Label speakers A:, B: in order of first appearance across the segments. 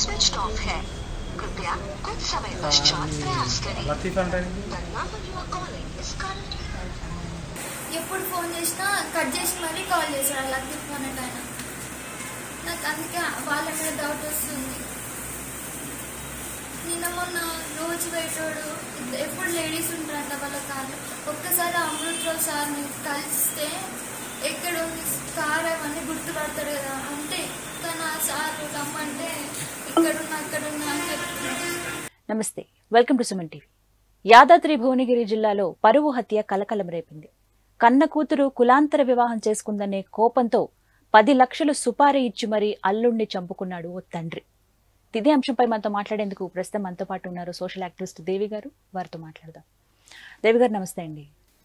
A: switched off है कृपया कुछ समय पश्चात प्रयास करें
B: లతీఫ్ అంటే
A: The number you are calling is currently
C: ఎప్పుడు ఫోన్ చేసినా కట్ చేసి మరీ కాల్ చేశాడు లక్కీ ఫోన్ ఆయన నాకు అందుకే వాళ్ళ మీద డౌట్ వస్తుంది నిన్న మొన్న రోజు పెట్టాడు ఎప్పుడు లేడీస్ ఉంటారంట వాళ్ళ కార్లు ఒక్కసారి అమృత్రావు సార్ని కలిస్తే ఎక్కడ ఉంది కార్ అవన్నీ గుర్తుపడతాడు కదా అంటే కానీ ఆ సార్ రమ్మంటే ఇక్కడున్నా అక్కడున్నా అని చెప్తున్నాడు
D: నమస్తే welcome to Suman TV Yadadri Bhuvanagiri జిల్లాలో పరువు హత్య కలకలం రేపింది కన్న కూతురు కులాంతర వివాహం చేసుకుందనే కోపంతో పది లక్షలు సుపారీ ఇచ్చి మరీ అల్లుణ్ణి చంపుకున్నాడు ఓ తండ్రి ఇదే అంశంపై మనతో మాట్లాడేందుకు ప్రస్తుతం మనతో పాటు ఉన్నారు సోషల్ యాక్టివిస్ట్ దేవి గారు వారితో మాట్లాడదాం దేవి గారు నమస్తే అండి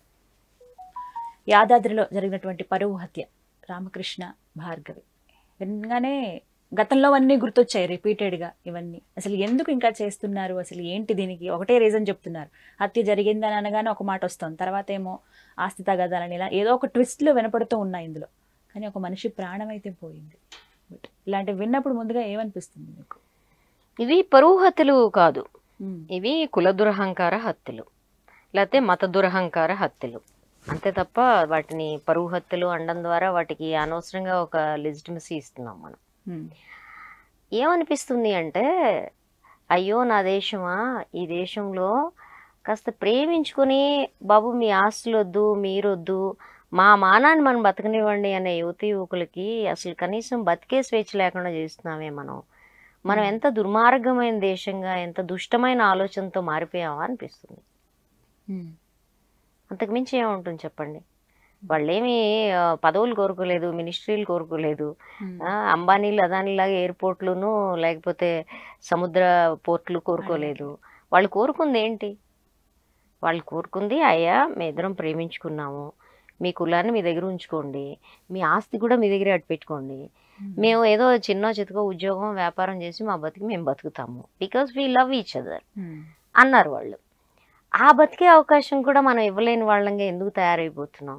D: యాదాద్రిలో జరిగినటువంటి పరువు హత్య రామకృష్ణ భార్గవి వినగానే గతంలో అన్నీ గుర్తొచ్చాయి రిపీటెడ్గా ఇవన్నీ అసలు ఎందుకు ఇంకా చేస్తున్నారు అసలు ఏంటి దీనికి ఒకటే రీజన్ చెప్తున్నారు హత్య జరిగిందని అనగానే ఒక మాట వస్తుంది తర్వాత ఏమో ఆస్తి తగదాలని ఇలా ఏదో ఒక ట్విస్ట్లు వినపడుతూ ఉన్నాయి ఇందులో కానీ ఒక మనిషి ప్రాణం అయితే పోయింది బట్ ఇలాంటివి విన్నప్పుడు ముందుగా ఏమనిపిస్తుంది మీకు
E: ఇవి పరువు హత్యలు కాదు
D: మ్మ్.
E: ఇవి కుల దురహంకార హత్యలు లేకపోతే మత దురహంకార హత్యలు అంతే తప్ప వాటిని పరువు హత్యలు అనడం ద్వారా వాటికి అనవసరంగా ఒక లెజిటిమసీ ఇస్తున్నాం మనం
D: మ్మ్.
E: ఏమనిపిస్తుంది అంటే అయ్యో నా దేశమా ఈ దేశంలో కాస్త ప్రేమించుకుని బాబు మీ ఆస్తులు వద్దు మీరొద్దు మా మానాన్ని మనం బతకనివ్వండి అనే యువతి యువకులకి అసలు కనీసం బతికే స్వేచ్ఛ లేకుండా చేస్తున్నామే మనం మనం ఎంత దుర్మార్గమైన దేశంగా ఎంత దుష్టమైన ఆలోచనతో మారిపోయామా అనిపిస్తుంది
D: మ్మ్.
E: అంతకు మించి ఏముంటుంది చెప్పండి వాళ్ళేమి ఆ, పదవులు కోరుకోలేదు మినిస్ట్రీలు కోరుకోలేదు
D: మ్మ్.
E: ఆ, అంబానీలు అదానిలాగా ఎయిర్పోర్ట్లును లేకపోతే సముద్ర పోర్ట్లు కోరుకోలేదు వాళ్ళు కోరుకుంది ఏంటి వాళ్ళు కోరుకుంది అయ్యా మీ ఇద్దరం ప్రేమించుకున్నాము మీ కులాన్ని మీ దగ్గర ఉంచుకోండి మీ ఆస్తి కూడా మీ దగ్గరే అట్టు పెట్టుకోండి మేము ఏదో చిన్న చితకో ఉద్యోగం వ్యాపారం చేసి మా బతికి మేము బతుకుతాము because we love each other
D: hmm.
E: అన్నారు వాళ్ళు ఆ బతికే అవకాశం కూడా మనం ఇవ్వలేని వాళ్ళంగా ఎందుకు తయారైపోతున్నాం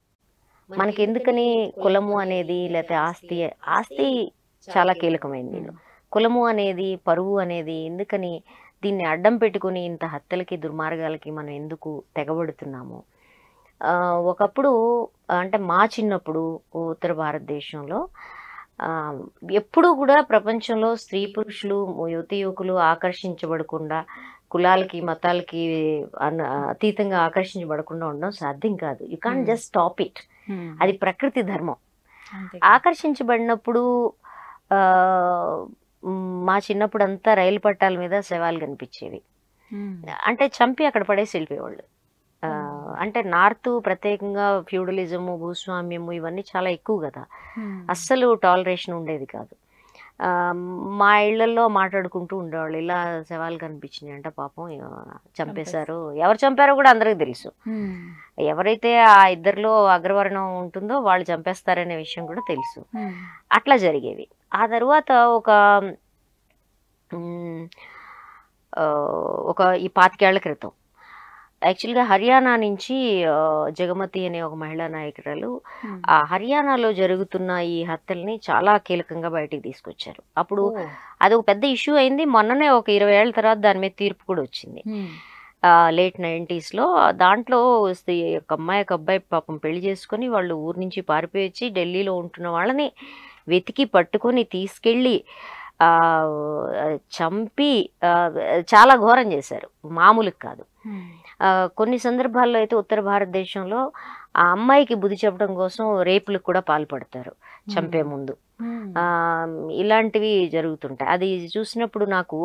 E: మనకి ఎందుకని కులము అనేది లేకపోతే ఆస్తి ఆస్తి చాలా కీలకమైంది దీనిలో కులము అనేది పరువు అనేది ఎందుకని దీన్ని అడ్డం పెట్టుకుని ఇంత హత్యలకి దుర్మార్గాలకి మనం ఎందుకు తెగబడుతున్నాము ఆ, ఒకప్పుడు అంటే మా చిన్నప్పుడు ఉత్తర భారతదేశంలో ఆ, ఎప్పుడూ కూడా ప్రపంచంలో స్త్రీ పురుషులు యువతి యువకులు ఆకర్షించబడకుండా కులాలకి మతాలకి అన- అతీతంగా ఆకర్షించబడకుండా ఉండడం సాధ్యం కాదు you can
D: Hmm.
E: Just stop it
D: hmm.
E: అది ప్రకృతి ధర్మం
D: అంతే
E: ఆకర్షించబడినప్పుడు ఆ, మ్, మా చిన్నప్పుడు అంతా రైలు పట్టాల మీద శవాలు కనిపించేవి
D: మ్మ్.
E: అంటే చంపి అక్కడ పడేసి వెళ్ళిపోయేవాళ్ళు ఆ, అంటే నార్త్ ప్రత్యేకంగా ఫ్యూడలిజము భూస్వామ్యము ఇవన్నీ చాలా ఎక్కువ కదా
D: మ్మ్.
E: అస్సలు టాలరేషన్ ఉండేది కాదు ఆ, మా ఇళ్లలో మాట్లాడుకుంటూ ఉండేవాళ్ళు ఇలా శవాలు కనిపించినాయి అంటే పాపం ఆ, చంపేశారు ఎవరు చంపారో కూడా అందరికీ తెలుసు
D: మ్మ్.
E: ఎవరైతే ఆ ఇద్దరిలో అగ్రవర్ణం ఉంటుందో వాళ్ళు చంపేస్తారనే విషయం కూడా తెలుసు
D: మ్మ్.
E: అట్లా జరిగేవి ఆ తర్వాత ఒక మ్, ఆ, ఒక ఈ పాతికేళ్ల క్రితం యాక్చువల్గా హర్యానా నుంచి ఆ, జగమతి అనే ఒక మహిళా నాయకురాలు
D: మ్మ్.
E: ఆ హర్యానాలో జరుగుతున్న ఈ హత్యల్ని చాలా కీలకంగా బయటికి తీసుకొచ్చారు అప్పుడు
D: ఓ.
E: అది ఒక పెద్ద ఇష్యూ అయింది మొన్ననే ఒక ఇరవై ఏళ్ళ తర్వాత దాని మీద తీర్పు కూడా వచ్చింది
D: మ్మ్.
E: లేట్ నైంటీస్లో దాంట్లో స్త్రీ ఒక అమ్మాయి ఒక అబ్బాయి పాపం పెళ్లి చేసుకొని వాళ్ళు ఊరు నుంచి పారిపోయి వచ్చి ఢిల్లీలో ఉంటున్న వాళ్ళని వెతికి పట్టుకొని తీసుకెళ్ళి ఆ, చంపి ఆ, చాలా ఘోరం చేశారు మామూలుగా కాదు
D: మ్మ్.
E: ఆ, కొన్ని సందర్భాల్లో అయితే ఉత్తర భారతదేశంలో ఆ అమ్మాయికి బుద్ధి చెప్పడం కోసం రేపులకు కూడా పాల్పడతారు చంపే ముందు
D: మ్మ్.
E: ఆ, ఇలాంటివి జరుగుతుంటాయి అది చూసినప్పుడు నాకు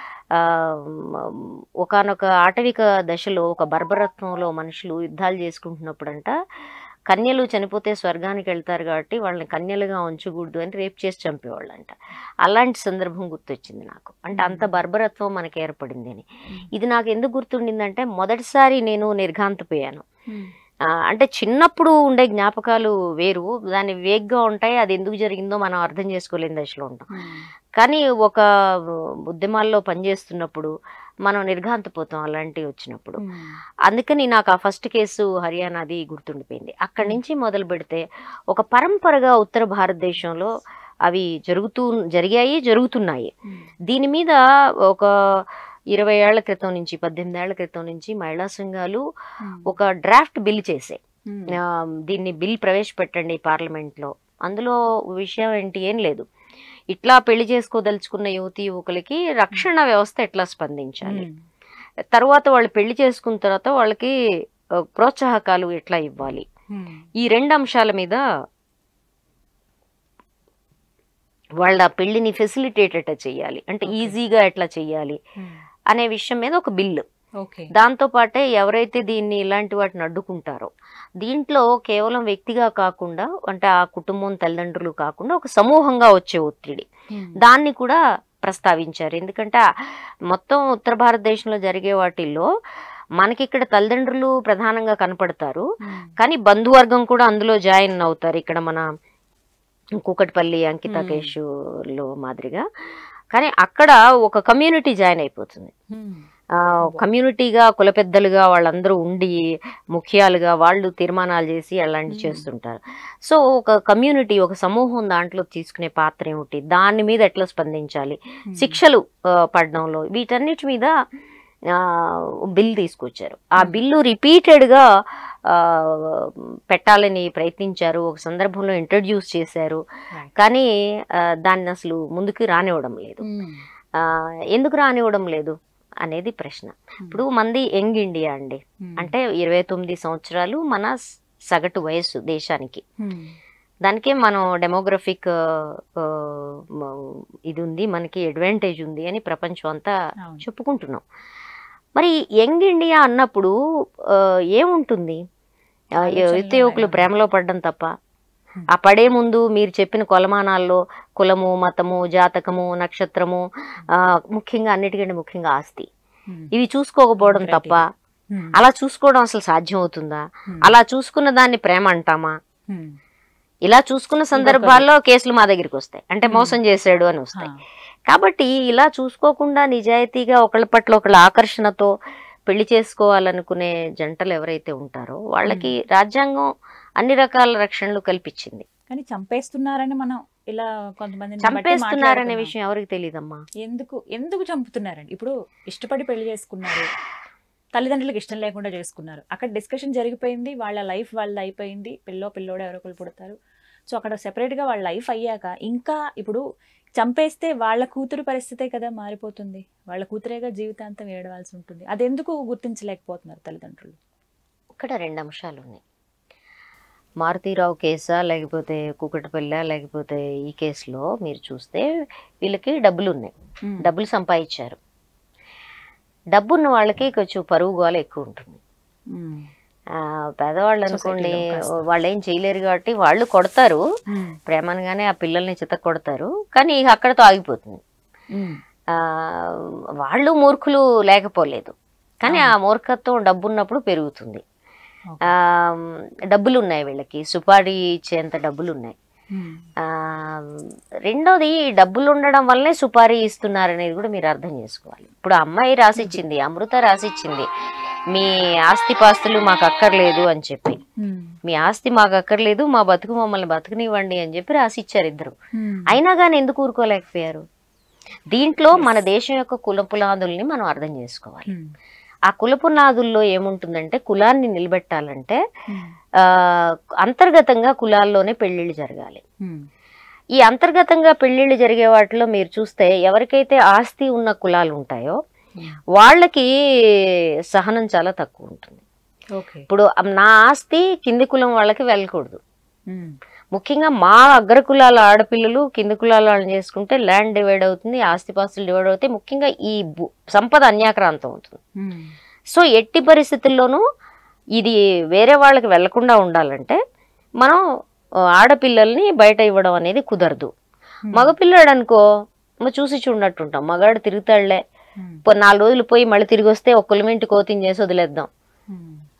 E: ఒకనొక ఆటవిక దశలో ఒక బర్బరత్వంలో మనుషులు యుద్ధాలు చేసుకుంటున్నప్పుడంట కన్యలు చనిపోతే స్వర్గానికి వెళ్తారు కాబట్టి వాళ్ళని కన్యలుగా ఉంచకూడదు అని రేప్ చేసి చంపేవాళ్ళంట అలాంటి సందర్భం గుర్తొచ్చింది నాకు అంటే అంత బర్బరత్వం మనకి ఏర్పడింది అని ఇది నాకు ఎందుకు గుర్తుండిందంటే మొదటిసారి నేను నిర్ఘాంతపోయాను
D: మ్మ్.
E: ఆ, అంటే చిన్నప్పుడు ఉండే జ్ఞాపకాలు వేరు దాన్ని వేగ్గా ఉంటాయి అది ఎందుకు జరిగిందో మనం అర్థం చేసుకోలేని దశలో ఉంటాం
D: మ్మ్.
E: కానీ ఒక ఉద్యమాల్లో పనిచేస్తున్నప్పుడు మనం నిర్ఘాంతపోతాం అలాంటివి వచ్చినప్పుడు
D: మ్మ్.
E: అందుకని నాకు ఆ ఫస్ట్ కేసు హర్యానాది గుర్తుండిపోయింది అక్కడి నుంచి మొదలు పెడితే ఒక పరంపరగా ఉత్తర భారతదేశంలో అవి జరుగుతూ జరిగాయి జరుగుతున్నాయి దీని మీద ఒక ఇరవై ఏళ్ల క్రితం నుంచి పద్దెనిమిది ఏళ్ల క్రితం నుంచి మహిళా సంఘాలు ఒక డ్రాఫ్ట్ బిల్ చేసే ఆ, దీన్ని బిల్ ప్రవేశపెట్టండి పార్లమెంట్లో అందులో విషయం ఏంటి ఏం లేదు ఇట్లా పెళ్లి చేసుకోదలుచుకున్న యువతి యువకులకి రక్షణ వ్యవస్థ ఎట్లా స్పందించాలి తర్వాత వాళ్ళు పెళ్లి చేసుకున్న తర్వాత వాళ్ళకి ఆ, ప్రోత్సాహకాలు ఎట్లా ఇవ్వాలి ఈ రెండు అంశాల మీద వాళ్ళ పెళ్లిని ఫెసిలిటేట్ ఎట్లా చేయాలి అంటే
D: Okay.
E: ఈజీగా ఎట్లా చేయాలి అనే విషయం మీద ఒక బిల్లు
D: ఓకే
E: దాంతో పాటే ఎవరైతే దీన్ని ఇలాంటి వాటిని అడ్డుకుంటారో దీంట్లో కేవలం వ్యక్తిగా కాకుండా అంటే ఆ కుటుంబం తల్లిదండ్రులు కాకుండా ఒక సమూహంగా వచ్చే ఒత్తిడి దాన్ని కూడా ప్రస్తావించారు ఎందుకంటే ఆ మొత్తం ఉత్తర భారతదేశంలో జరిగే వాటిల్లో మనకి ఇక్కడ తల్లిదండ్రులు ప్రధానంగా కనపడతారు కానీ బంధువర్గం కూడా అందులో జాయిన్ అవుతారు ఇక్కడ మన కూకట్పల్లి అంకితాకేష్ లో మాదిరిగా కానీ అక్కడ ఒక కమ్యూనిటీ జాయిన్ అయిపోతుంది ఆ, కమ్యూనిటీగా కుల పెద్దలుగా వాళ్ళందరూ ఉండి ముఖ్యాలుగా వాళ్ళు తీర్మానాలు చేసి అలాంటివి
D: Hmm.
E: చేస్తుంటారు సో ఒక కమ్యూనిటీ ఒక సమూహం దాంట్లో తీసుకునే పాత్ర ఏమిటి దాని మీద ఎట్లా స్పందించాలి శిక్షలు ఆ, పడడంలో వీటన్నిటి మీద ఆ, బిల్ తీసుకొచ్చారు ఆ
D: Hmm.
E: బిల్లు రిపీటెడ్గా పెట్టాలని ప్రయత్నించారు ఒక సందర్భంలో ఇంట్రడ్యూస్ చేశారు కానీ ఆ, దాన్ని అసలు ముందుకు రానివ్వడం లేదు ఆ, ఎందుకు రానివ్వడం లేదు అనేది ప్రశ్న ఇప్పుడు మంది యంగ్ ఇండియా అండి అంటే ఇరవై తొమ్మిది సంవత్సరాలు మన స- సగటు వయస్సు దేశానికి దానికే మనం డెమోగ్రఫిక్ ఇది ఉంది మనకి అడ్వాంటేజ్ ఉంది అని ప్రపంచం అంతా
D: అవును.
E: చెప్పుకుంటున్నాం మరి యంగ్ ఇండియా అన్నప్పుడు ఆ, ఏముంటుంది ఆ,
D: ఆలోచనలు
E: యువత యువకులు
D: ఉన్నాయి.
E: ప్రేమలో పడడం తప్ప
D: Hmm.
E: ఆ పడే ముందు మీరు చెప్పిన కొలమానాల్లో కులము మతము జాతకము నక్షత్రము ఆ, ముఖ్యంగా అన్నిటికంటే ముఖ్యంగా ఆస్తి ఇవి చూసుకోకపోవడం తప్ప అలా చూసుకోవడం అసలు సాధ్యం అవుతుందా అలా చూసుకున్న దాన్ని ప్రేమ అంటామా ఇలా చూసుకున్న సందర్భాల్లో కేసులు మా దగ్గరికి వస్తాయి అంటే
D: Hmm.
E: మోసం చేశాడు అని వస్తాయి కాబట్టి ఇలా చూసుకోకుండా నిజాయితీగా ఒకళ్ళ పట్ల ఒకళ్ళ ఆకర్షణతో పెళ్లి చేసుకోవాలనుకునే జంటలు ఎవరైతే ఉంటారో వాళ్ళకి రాజ్యాంగం అన్ని రకాల రక్షణలు కల్పించింది
D: కానీ చంపేస్తున్నారని మనం ఇలా కొంతమంది
E: చంపేస్తున్నారనే విషయం ఎవరికి తెలియదమ్మా
D: ఎందుకు ఎందుకు చంపుతున్నారండి ఇప్పుడు ఇష్టపడి పెళ్లి చేసుకున్నారు తల్లిదండ్రులకు ఇష్టం లేకుండా చేసుకున్నారు అక్కడ డిస్కషన్ జరిగిపోయింది వాళ్ళ లైఫ్ వాళ్ళది అయిపోయింది పిల్లో పిల్లోడు ఎవరో ఒకరు పుడతారు సో అక్కడ సెపరేట్గా వాళ్ళ లైఫ్ అయ్యాక ఇంకా ఇప్పుడు చంపేస్తే వాళ్ళ కూతురు పరిస్థితే కదా మారిపోతుంది వాళ్ళ కూతురేగా జీవితాంతం ఏడవాల్సి ఉంటుంది అది ఎందుకు గుర్తించలేకపోతున్నారు తల్లిదండ్రులు
E: ఇక్కడ రెండు అంశాలు ఉన్నాయి మారుతీరావు కేసా లేకపోతే కూకటిపల్లి లేకపోతే ఈ కేసులో మీరు చూస్తే వీళ్ళకి డబ్బులు ఉన్నాయి డబ్బులు సంపాదించారు డబ్బు ఉన్న వాళ్ళకి కొంచెం పరువు గోల ఎక్కువ ఉంటుంది
D: ఉమ్.
E: ఆ, పేదవాళ్ళు అనుకోండి
D: Society లో కాస్త.
E: వాళ్ళు ఏం చేయలేరు కాబట్టి వాళ్ళు కొడతారు ప్రేమనగానే ఆ పిల్లల్ని చిత్త కొడతారు కానీ ఇక అక్కడతో ఆగిపోతుంది
D: ఉమ్.
E: ఆ, వాళ్ళు మూర్ఖులు లేకపోలేదు కానీ ఆ మూర్ఖత్వం డబ్బు ఉన్నప్పుడు పెరుగుతుంది
D: ఓకే.
E: ఆ, డబ్బులు ఉన్నాయి వీళ్ళకి సుపారీ ఇచ్చేంత డబ్బులు ఉన్నాయి
D: ఉమ్.
E: ఆ, రెండోది ఈ డబ్బులు ఉండడం వల్లనే సుపారీ ఇస్తున్నారు అనేది కూడా మీరు అర్థం చేసుకోవాలి ఇప్పుడు ఆ అమ్మాయి రాసిచ్చింది అమృత రాసిచ్చింది మీ ఆస్తి పాస్తులు మాకు అక్కర్లేదు అని చెప్పి
D: ఉమ్.
E: మీ ఆస్తి మాకు అక్కర్లేదు మా బతుకు మమ్మల్ని బతుకునివ్వండి అని చెప్పి రాసిచ్చారు ఇద్దరు
D: ఉమ్.
E: అయినా కానీ ఎందుకు ఊరుకోలేకపోయారు దీంట్లో మన దేశం యొక్క కుల పునాదుల్ని మనం అర్థం చేసుకోవాలి
D: ఉమ్.
E: ఆ కుల పునాదుల్లో ఏముంటుందంటే కులాన్ని నిలబెట్టాలంటే
D: ఉమ్.
E: ఆ, అంతర్గతంగా కులాల్లోనే పెళ్లిళ్ళు జరగాలి
D: ఉమ్.
E: ఈ అంతర్గతంగా పెళ్లిళ్ళు జరిగే వాటిలో మీరు చూస్తే ఎవరికైతే ఆస్తి ఉన్న కులాలు ఉంటాయో
D: ఉమ్.
E: వాళ్ళకి సహనం చాలా తక్కువ ఉంటుంది
D: ఓకే
E: ఇప్పుడు నా ఆస్తి కింది కులం వాళ్ళకి వెళ్ళకూడదు
D: ఉమ్.
E: ముఖ్యంగా మా అగ్ర కులాల ఆడపిల్లలు కింది కులాల వాళ్ళని చేసుకుంటే ల్యాండ్ డివైడ్ అవుతుంది ఆస్తిపాస్తులు డివైడ్ అవుతాయి ముఖ్యంగా ఈ భూ- సంపద అన్యాక్రాంతం అవుతుంది
D: ఉమ్.
E: సో ఎట్టి పరిస్థితుల్లోనూ ఇది వేరే వాళ్ళకి వెళ్లకుండా ఉండాలంటే మనం ఆ, ఆడపిల్లల్ని బయట ఇవ్వడం అనేది కుదరదు మగపిల్లాడు అనుకో మ చూసి చూడనట్టుంటాం మగాడు తిరుగుతాడులే
D: ఉమ్.
E: పో- నాలుగు రోజులు పోయి మళ్ళీ తిరిగి వస్తే ఒక కులమింటి కోతిని చేసి వదిలేద్దాం
D: ఉమ్.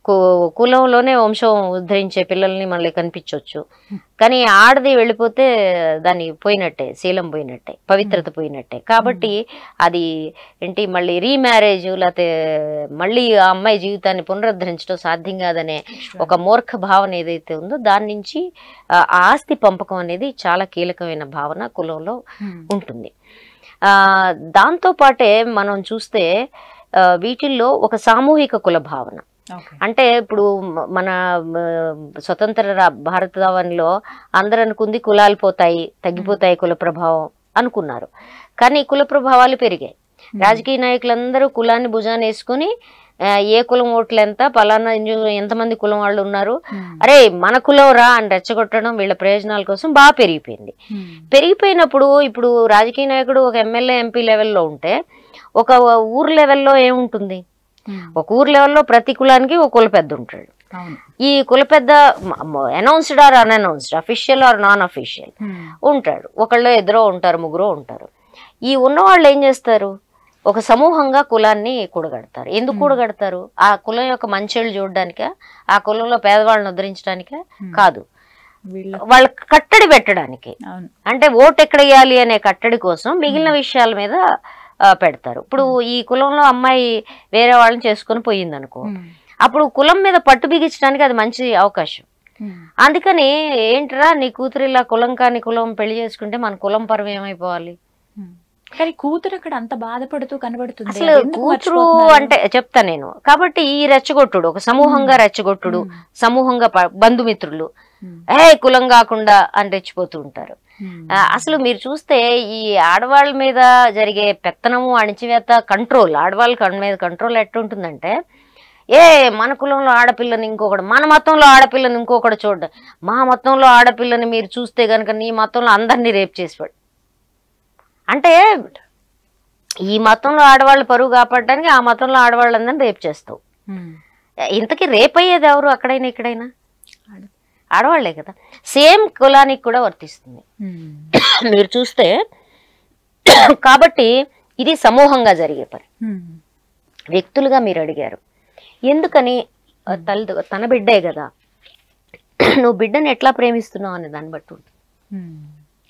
E: కు- కులంలోనే వంశం ఉద్ధరించే పిల్లల్ని మళ్ళీ కనిపించవచ్చు కానీ ఆడది వెళ్ళిపోతే దాని పోయినట్టే శీలం పోయినట్టే పవిత్రత పోయినట్టే కాబట్టి అది ఏంటి మళ్ళీ రీమ్యారేజ్ లేకపోతే మళ్ళీ ఆ అమ్మాయి జీవితాన్ని పునరుద్ధరించడం సాధ్యం కాదనే ఒక మూర్ఖ భావన ఏదైతే ఉందో దాని నుంచి ఆ ఆ ఆస్తి పంపకం అనేది చాలా కీలకమైన భావన కులంలో ఉంటుంది ఆ దాంతో పాటే మనం చూస్తే ఆ, వీటిల్లో ఒక సామూహిక కుల భావన
D: ఓకే
E: అంటే ఇప్పుడు మ- మన మ, స్వతంత్ర రా- భారతవనిలో అందరూ అనుకుంది కులాలు పోతాయి తగ్గిపోతాయి కుల ప్రభావం అనుకున్నారు కానీ కుల ప్రభావాలు పెరిగాయి రాజకీయ నాయకులందరూ కులాన్ని భుజాన్ని వేసుకుని ఆ, ఏ కులం ఓట్లు ఎంత పలానా ఇంజు- ఎంతమంది కులం వాళ్ళు ఉన్నారు అరే మన కులం రా అని రెచ్చగొట్టడం వీళ్ళ ప్రయోజనాల కోసం బాగా పెరిగిపోయింది పెరిగిపోయినప్పుడు ఇప్పుడు రాజకీయ నాయకుడు ఒక ఎమ్మెల్యే ఎంపీ లెవెల్లో ఉంటే ఒక ఊరు లెవెల్లో ఏముంటుంది ఒక ఊరు లెవెల్లో ప్రతి కులానికి ఒక కుల పెద్ద ఉంటాడు
D: అవును
E: ఈ కుల పెద్ద announced or unannounced official or non official ఉంటాడు ఒకళ్ళు ఇద్దరు ఉంటారు ముగ్గురు ఉంటారు ఈ ఉన్నవాళ్ళు ఏం చేస్తారు ఒక సమూహంగా కులాన్ని కూడగడతారు ఎందుకు కూడగడతారు ఆ కులం యొక్క మంచెళ్ళు చూడడానిక ఆ కులంలో పేదవాళ్ళని ఉద్ధరించడానిక కాదు
D: వీళ్ళ
E: వాళ్ళ కట్టడి పెట్టడానికి
D: అవును
E: అంటే ఓటు ఎక్కడ వేయాలి అనే కట్టడి కోసం మిగిలిన విషయాల మీద ఆ, పెడతారు ఇప్పుడు ఈ కులంలో అమ్మాయి వేరే వాళ్ళని చేసుకొని పోయింది అనుకో అప్పుడు కులం మీద పట్టు బిగించడానికి అది మంచి అవకాశం అందుకని ఏంట్రా నీ కూతురు ఇలా కులం కాని కులం పెళ్లి చేసుకుంటే మన కులం పరువు ఏమైపోవాలి
D: కానీ కూతురు అక్కడ అంత బాధపడుతూ కనబడుతుంది
E: అసలు
D: అది ఎందుకు
E: కూతురు
D: మర్చిపోతున్నారు?
E: అంటే చెప్తా నేను కాబట్టి ఈ రెచ్చగొట్టుడు ఒక సమూహంగా రెచ్చగొట్టుడు సమూహంగా ప- బంధుమిత్రులు
D: ఉమ్.
E: ఏ కులం కాకుండా అని రెచ్చిపోతూ ఉంటారు
D: ఉమ్.
E: ఆ, అసలు మీరు చూస్తే ఈ ఆడవాళ్ళ మీద జరిగే పెత్తనము అణిచివేత కంట్రోల్ ఆడవాళ్ళ కన్- మీద కంట్రోల్ ఎట్టుంటుందంటే ఏ మన కులంలో ఆడపిల్లని ఇంకొకడు మన మతంలో ఆడపిల్లని ఇంకొకడు చూడ మా మతంలో ఆడపిల్లని మీరు చూస్తే గనుక నీ మతంలో అందరినీ రేప్ చేసివాడు అంటే ఈ మతంలో ఆడవాళ్ళు పరువు కాపాడడానికి ఆ మతంలో ఆడవాళ్ళందరినీ రేప్ చేస్తావు
D: ఉమ్.
E: ఇంతకీ రేప్ అయ్యేది ఎవరు అక్కడైనా ఇక్కడైనా
D: ఆడ-
E: ఆడవాళ్లే కదా సేమ్ కులానికి కూడా వర్తిస్తుంది
D: ఉమ్.
E: మీరు చూస్తే కాబట్టి ఇది సమూహంగా జరిగే పని
D: ఉమ్.
E: వ్యక్తులుగా మీరు అడిగారు ఎందుకని ఆ, తల్లి తన బిడ్డే కదా నువ్వు బిడ్డని ఎట్లా ప్రేమిస్తున్నావు అనే దాన్ని బట్టి ఉంటుంది
D: ఉమ్.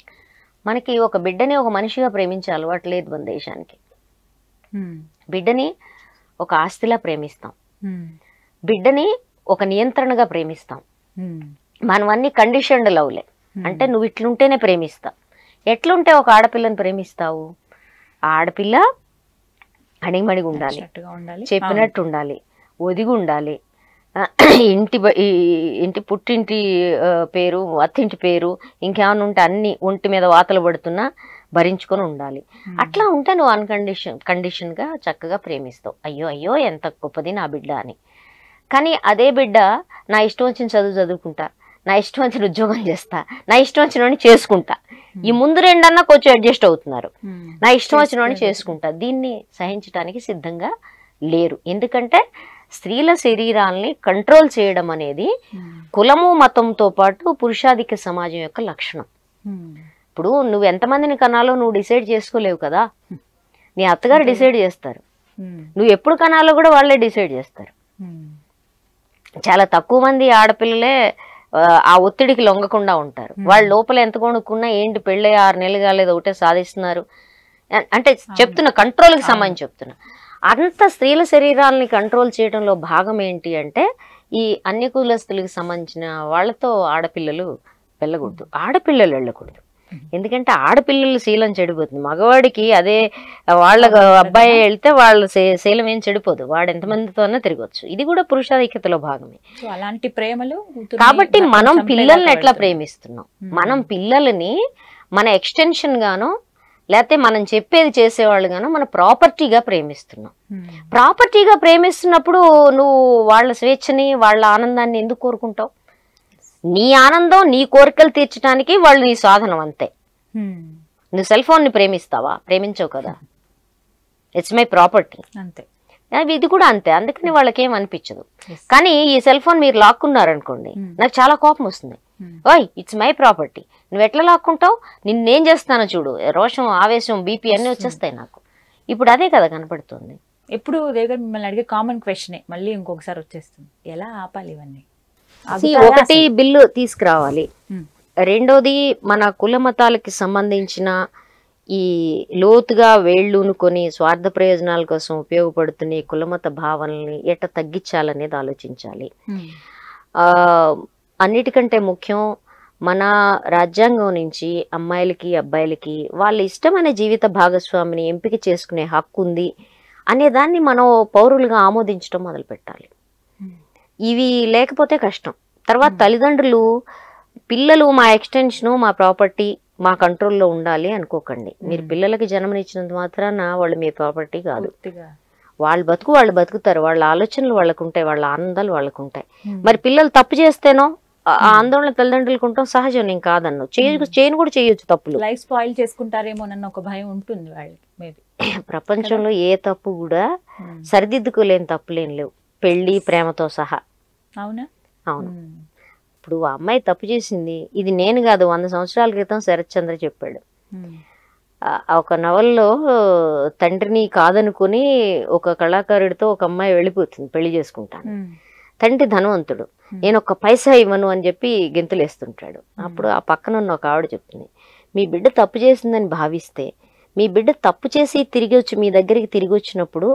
E: మనకి ఒక బిడ్డని ఒక మనిషిగా ప్రేమించే అలవాటు లేదు మన దేశానికి
D: ఉమ్.
E: బిడ్డని ఒక ఆస్తిలా ప్రేమిస్తాం
D: ఉమ్.
E: బిడ్డని ఒక నియంత్రణగా ప్రేమిస్తాం
D: ఉమ్.
E: మనం అన్ని కండిషన్డ్ లవ్లే అంటే నువ్వు ఇట్లుంటేనే ప్రేమిస్తా ఎట్లుంటే ఒక ఆడపిల్లని ప్రేమిస్తావు ఆ ఆడపిల్ల అడిగిమడిగి ఉండాలి
D: నచ్చినట్టుగా ఉండాలి
E: చెప్పినట్టు ఉండాలి ఒదిగి ఉండాలి ఆ, ఇంటి బ- ఈ ఇంటి పుట్టింటి ఆ, పేరు అత్తింటి పేరు ఇంకేమైనా ఉంటే అన్ని ఒంటి మీద వాతలు పడుతున్నా భరించుకొని ఉండాలి అట్లా ఉంటే నువ్వు అన్కండిషన్ కండిషన్గా చక్కగా ప్రేమిస్తావు అయ్యో అయ్యో ఎంత గొప్పది నా బిడ్డ అని కానీ అదే బిడ్డ నా ఇష్టం వచ్చిన చదువు చదువుకుంటా నా ఇష్టం వచ్చిన ఉద్యోగం చేస్తా నా ఇష్టం వచ్చిన వాడిని చేసుకుంటా ఈ ముందు రెండన్నా కొంచెం అడ్జస్ట్ అవుతున్నారు
D: ఉమ్.
E: నా ఇష్టం వచ్చిన వాడిని చేసుకుంటా దీన్ని సహించడానికి సిద్ధంగా లేరు ఎందుకంటే స్త్రీల శరీరాల్ని కంట్రోల్ చేయడం అనేది
D: ఉమ్.
E: కులము మతంతో పాటు పురుషాధిక్య సమాజం యొక్క లక్షణం
D: ఉమ్.
E: ఇప్పుడు నువ్వు ఎంతమందిని కనాలో నువ్వు డిసైడ్ చేసుకోలేవు కదా నీ అత్తగారు డిసైడ్ చేస్తారు
D: ఉమ్.
E: నువ్వు ఎప్పుడు కనాలో కూడా వాళ్ళే డిసైడ్ చేస్తారు
D: ఉమ్.
E: చాలా తక్కువ మంది ఆడపిల్లలే ఆ, ఆ ఒత్తిడికి లొంగకుండా ఉంటారు వాళ్ళ లోపల ఎంత కొనుక్కున్నా ఏంటి పెళ్ళి ఆరు నెలలు కాలేదు ఒకటే సాధిస్తున్నారు అ- అంటే చెప్తున్నా కంట్రోల్కి సంబంధించి చెప్తున్నా అంత స్త్రీల శరీరాలని కంట్రోల్ చేయడంలో భాగం ఏంటి అంటే ఈ అన్య కులస్తులకు సంబంధించిన వాళ్ళతో ఆడపిల్లలు వెళ్ళకూడదు ఆడపిల్లలు వెళ్ళకూడదు ఎందుకంటే ఆడపిల్లలు శీలం చెడిపోతుంది మగవాడికి అదే వాళ్ళ అబ్బాయి వెళ్తే వాళ్ళ శీ- శీలం ఏం చెడిపోదు వాడు ఎంతమందితో అన్నా తిరగచ్చు ఇది కూడా పురుషాధిక్యతలో భాగమే
D: సో అలాంటి ప్రేమలు కూతుర్ని
E: కాబట్టి
D: భర్తను
E: మనం
D: చంపేదాకా
E: పిల్లల్ని ఎట్లా
D: వెళ్తున్నాయి.
E: ప్రేమిస్తున్నాం మనం పిల్లలని మన ఎక్స్టెన్షన్ గానో లేకపోతే మనం చెప్పేది చేసేవాళ్ళు గానో మన ప్రాపర్టీగా ప్రేమిస్తున్నాం
D: ఉమ్.
E: ప్రాపర్టీగా ప్రేమిస్తున్నప్పుడు నువ్వు వాళ్ళ స్వేచ్ఛని వాళ్ళ ఆనందాన్ని ఎందుకు కోరుకుంటావు నీ ఆనందం నీ కోరికలు తీర్చడానికి వాళ్ళు నీ సాధనం అంతే
D: ఉమ్.
E: నువ్వు సెల్ ఫోన్ని ప్రేమిస్తావా ప్రేమించవు కదా ఇట్స్ మై ప్రాపర్టీ
D: అంతే
E: అవి ఇది కూడా అంతే అందుకని వాళ్ళకి ఏం అనిపించదు
D: Yes.
E: కానీ ఈ సెల్ ఫోన్ మీరు లాక్కున్నారనుకోండి
D: Hmm.
E: నాకు చాలా కోపం వస్తుంది
D: Hmm.
E: ఓయ్ ఇట్స్ మై ప్రాపర్టీ నువ్వు ఎట్లా లాక్కుంటావు నిన్నేం చేస్తానో చూడు రోషం ఆవేశం బీపీ అన్నీ వచ్చేస్తాయి నాకు ఇప్పుడు అదే కదా కనపడుతుంది
D: ఎప్పుడు దేవి గారు మిమ్మల్ని అడిగే కామన్ క్వశ్చనే మళ్ళీ ఇంకొకసారి వచ్చేస్తుంది ఎలా ఆపాలి ఇవన్నీ
E: See,
D: ఆగుతాయా
E: ఒకటి
D: అసలు?
E: బిల్లు తీసుకురావాలి
D: ఉమ్,
E: రెండోది మన కుల మతాలకి సంబంధించిన ఈ లోతుగా వేళ్ళూనుకొని స్వార్థ ప్రయోజనాల కోసం ఉపయోగపడుతున్న ఈ కులమత భావనల్ని ఎట్ట తగ్గించాలనేది ఆలోచించాలి
D: ఉమ్,
E: ఆ, అన్నిటికంటే ముఖ్యం మన రాజ్యాంగం నుంచి అమ్మాయిలకి అబ్బాయిలకి వాళ్ళ ఇష్టమైన జీవిత భాగస్వామిని ఎంపిక చేసుకునే హక్కు ఉంది అనే దాన్ని మనం పౌరులుగా ఆమోదించడం మొదలు పెట్టాలి
D: ఉమ్,
E: ఇవి లేకపోతే కష్టం తర్వాత తల్లిదండ్రులు పిల్లలు మా ఎక్స్టెన్షను మా ప్రాపర్టీ మా కంట్రోల్లో ఉండాలి అనుకోకండి మీరు పిల్లలకి జన్మనిచ్చినంత మాత్రాన వాళ్ళు మీ ప్రాపర్టీ కాదు
D: పూర్తిగా
E: వాళ్ళ బతుకు వాళ్ళు బతుకుతారు వాళ్ళ ఆలోచనలు వాళ్ళకు ఉంటాయి వాళ్ళ ఆనందాలు వాళ్ళకు ఉంటాయి
D: ఉమ్,
E: మరి పిల్లలు తప్పు చేస్తేనో ఆ ఆ ఆందోళన తల్లిదండ్రులకు ఉంటాం సహజం నేను కాదన్ను చేయు చేయను కూడా చేయొచ్చు తప్పులు
D: లైఫ్ స్పాయిల్ చేసుకుంటారేమోనన్న ఒక భయం ఉంటుంది వాళ్ళకి మేబీ
E: ప్రపంచంలో ఏ తప్పు కూడా సరిదిద్దుకోలేని తప్పులేం లేవు పెళ్లి ప్రేమతో సహా
D: అవునా
E: అవును
D: ఉమ్,
E: ఇప్పుడు ఆ అమ్మాయి తప్పు చేసింది ఇది నేను కాదు వంద సంవత్సరాల క్రితం శరత్ చంద్ర చెప్పాడు
D: ఉమ్,
E: ఆ- ఆ ఒక నవల్లో తండ్రిని కాదనుకుని ఒక కళాకారుడితో ఒక అమ్మాయి వెళ్ళిపోతుంది పెళ్లి చేసుకుంటాను
D: ఉమ్,
E: తండ్రి ధనవంతుడు నేను ఒక్క పైసా ఇవ్వను అని చెప్పి గెంతులేస్తుంటాడు అప్పుడు ఆ పక్కన ఉన్న ఒక ఆవిడ చెప్తుంది మీ బిడ్డ తప్పు చేసిందని భావిస్తే మీ బిడ్డ తప్పు చేసి తిరిగి వచ్చి మీ దగ్గరికి తిరిగి వచ్చినప్పుడు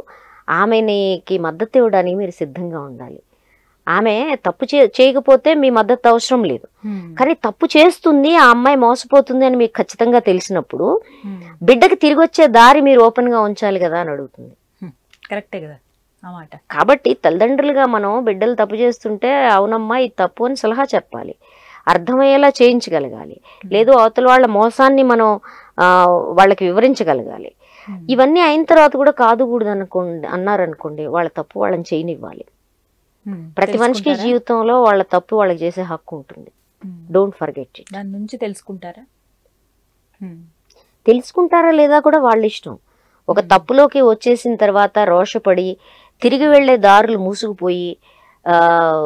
E: ఆమెకి మద్దతు ఇవ్వడానికి మీరు సిద్ధంగా ఉండాలి ఆమె తప్పు చే చేయకపోతే మీ మద్దతు అవసరం లేదు
D: ఉమ్,
E: కానీ తప్పు చేస్తుంది ఆ అమ్మాయి మోసపోతుంది అని మీకు ఖచ్చితంగా తెలిసినప్పుడు
D: ఉమ్,
E: బిడ్డకి తిరిగి వచ్చే దారి మీరు ఓపెన్గా ఉంచాలి కదా అని అడుగుతుంది
D: ఉమ్, కరెక్టే కదా ఆ మాట
E: కాబట్టి తల్లిదండ్రులుగా మనం బిడ్డలు తప్పు చేస్తుంటే అవునమ్మా ఇది తప్పు అని సలహా చెప్పాలి అర్థమయ్యేలా చేయించగలగాలి లేదు అవతల వాళ్ళ మోసాన్ని మనం ఆ, వాళ్ళకి వివరించగలగాలి
D: ఉమ్,
E: ఇవన్నీ అయిన తర్వాత కూడా కాదుకూడదు అనుకోండి అన్నారనుకోండి వాళ్ళ తప్పు వాళ్ళని చేయనివ్వాలి
D: ఉమ్,
E: ప్రతి మనిషికి
D: తెలుసుకుంటారా?
E: జీవితంలో వాళ్ళ తప్పు వాళ్ళకి చేసే హక్కు ఉంటుంది
D: ఉమ్,
E: డోంట్ ఫర్గెట్ ఇట్
D: దాని నుంచి తెలుసుకుంటారా ఉమ్,
E: తెలుసుకుంటారా లేదా కూడా వాళ్ళ ఇష్టం ఒక తప్పులోకి వచ్చేసిన తర్వాత రోషపడి తిరిగి వెళ్ళే దారులు మూసుకుపోయి ఆ,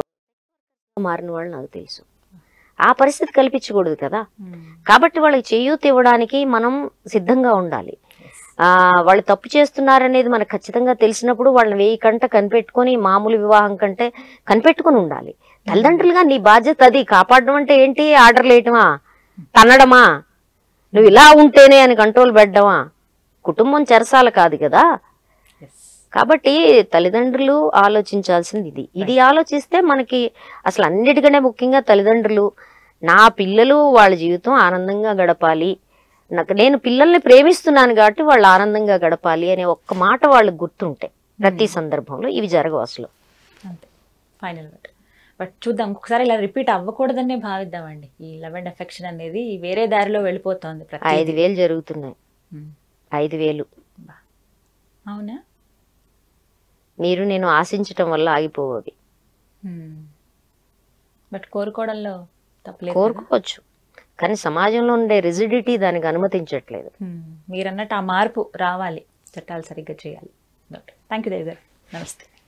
E: మారిన వాళ్ళు నాకు తెలుసు ఆ పరిస్థితి కల్పించకూడదు కదా
D: ఉమ్,
E: కాబట్టి వాళ్ళకి చేయూత ఇవ్వడానికి మనం సిద్ధంగా ఉండాలి
D: yes.
E: ఆ వాళ్ళు తప్పు చేస్తున్నారనేది మనకు ఖచ్చితంగా తెలిసినప్పుడు వాళ్ళని వెయ్యి కంట కనిపెట్టుకొని మామూలు వివాహం కంటే కనిపెట్టుకొని ఉండాలి తల్లిదండ్రులుగా నీ బాధ్యత అది కాపాడడం అంటే ఏంటి ఆర్డర్లు వేయటమా తన్నడమా నువ్వు ఇలా ఉంటేనే అని కంట్రోల్ పెట్టడమా కుటుంబం చెరసాల కాదు కదా
D: Yes.
E: కాబట్టి తల్లిదండ్రులు ఆలోచించాల్సింది ఇది ఇది ఆలోచిస్తే మనకి అసలు అన్నిటికంటే ముఖ్యంగా తల్లిదండ్రులు నా పిల్లలు వాళ్ళ జీవితం ఆనందంగా గడపాలి నాకు నేను పిల్లల్ని ప్రేమిస్తున్నాను కాబట్టి వాళ్ళు ఆనందంగా గడపాలి అనే ఒక్క మాట వాళ్ళకి గుర్తుంటే ప్రతి సందర్భంలో ఇవి జరగవు అసలు
D: అంతే ఫైనల్ బట్ బట్ చూద్దాం ఇంకొకసారి ఇలా రిపీట్ అవ్వకూడదనే భావిద్దామండి ఈ లవ్ అండ్ అఫెక్షన్ అనేది వేరే దారిలో వెళ్ళిపోతుంది ప్రతి
E: ఐదు వేలు జరుగుతున్నాయి ఐదు వేలు
D: అవునా
E: మీరు నేను ఆశించటం వల్ల ఆగిపోవవి
D: బట్ కోరుకోవడంలో తప్పలేదు కదా?
E: కోరుకోవచ్చు కానీ సమాజంలో ఉండే రిజిడిటీ దానికి అనుమతించట్లేదు
D: Hmm. మీరన్నట్టు ఆ మార్పు రావాలి చట్టాలు సరిగ్గా చేయాలి థ్యాంక్ యూ దేవి గారు నమస్తే